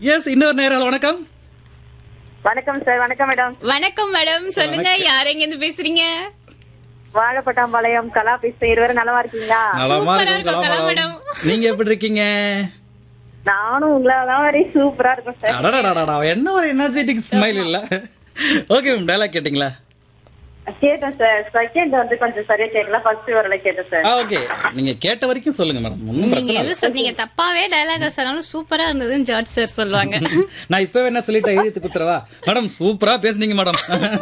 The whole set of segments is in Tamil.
எஸ் இன்னொரு நேரம் வணக்கம் வணக்கம் சார் வணக்கம் மேடம் வணக்கம் மேடம் சொல்லுங்க யார் எங்க இருந்து பேசுறீங்க வாழைப்பட்டாம்பாளையம் கலா பேசுறேன் இருவரும் நலமா இருக்கீங்களா நலமா சூப்பரா இருக்கும் இருக்கும், கலா கலா மேடம் நீங்க எப்படி இருக்கீங்க நானும் உங்களை மாதிரி சூப்பரா இருக்கும் சார் அடடடடடா என்ன ஒரு எனர்ஜெட்டிக் ஸ்மைல் இல்ல ஓகே மேம் டயலாக் கேட்டிங்களா கேட்டேன் சார் செகண்ட் வந்து கொஞ்சம் சரியா கேட்கல ஃபர்ஸ்ட் வரல கேட்டேன் சார் ஆ ஓகே நீங்க கேட்ட வரைக்கும் சொல்லுங்க மேடம் ஒன்றும் நீங்க பிரச்சனை எது இல்ல சொன்னீங்க தப்பாவே டயலாக சொன்னாலும் சூப்பரா இருந்ததுன்னு ஜார்ஜ் சார் சொல்லுவாங்க நான் இப்பவே என்ன சொல்லிட்டேன் எழுதி குத்துறவா மேடம் சூப்பரா பேசுனீங்க மேடம்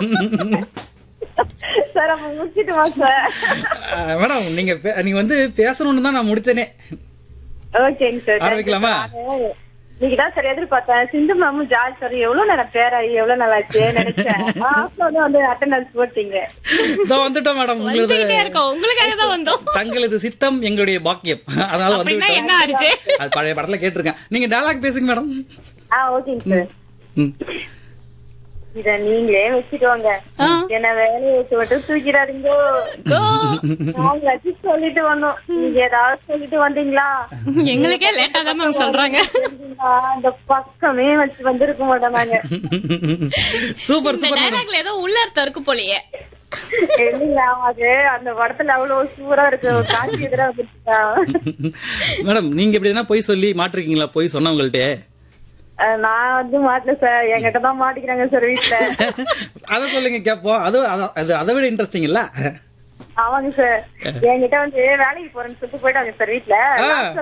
சார் அப்ப முடிச்சிட்டுமா சார் மேடம் நீங்க பே- நீங்க வந்து பேசணும்னு தான் நான் முடிச்சேனே ஓகேங்க சார் ஆரம்பிக்கலாமா? நீங்க தான் சார் எதிர்பார்த்தேன் சிந்து மேமும் ஜார்ஜ் சார் எவ்வளவு நேரம் பேராயி எவ்வளவு நாள் ஆச்சு நினைச்சேன் ஆஃப்ல வந்து அட்டெண்டன்ஸ் போட்டீங்க இதோ வந்துட்டோம் மேடம் உங்களது வந்துகிட்டே இருக்கோம் உங்களுக்காக தான் வந்தோம் தங்களது சித்தம் எங்களுடைய பாக்கியம் அதனால வந்து அப்படின்னா விட்டோம். என்ன ஆச்சு அது பழைய படத்துல கேட்டிருக்கேன் நீங்க டயலாக் பேசுங்க மேடம் ஆ ஓகேங்க சார் ம். இத நீங்களே வச்சுக்கோங்க ஆ. என்ன வேலையை வச்சு மட்டும் தூக்கிடாதீங்கோ Go. நாங்களாச்சும் சொல்லிட்டு வந்தோம் நீங்க ஏதாவது சொல்லிட்டு வந்தீங்களா எங்களுக்கே லேட்டா தான் மேம் சொல்றாங்க தெரியுங்களா? அந்த பக்கமே வச்சு வந்திருக்க மாட்டோம் நாங்க சூப்பர் இந்த சூப்பர் மேடம் டயலாக்ல ஏதோ உள்ள அர்த்தம் இருக்கு போலயே இல்லைங்களா அது அந்த படத்துல அவ்வளவு சூப்பரா இருக்கு ஒரு காட்சி எதிரா வந்துருச்சா மேடம் நீங்க எப்படி எதனா பொய் சொல்லி மாட்டிருக்கீங்களா பொய் சொன்னவங்கள்ட்ட அஹ் நான் வந்து மாட்டல சார் என்கிட்ட தான் மாட்டிக்கிறாங்க சார் வீட்டுல அதை சொல்லுங்க கேப்போம் அது அது- அது அதை விட இன்ட்ரெஸ்டிங் இல்ல ஆமாங்க சார் என்கிட்ட வந்து வேலைக்கு போறேன்னு சொல்லிட்டு போயிட்டாங்க சார் வீட்டுல ஆ.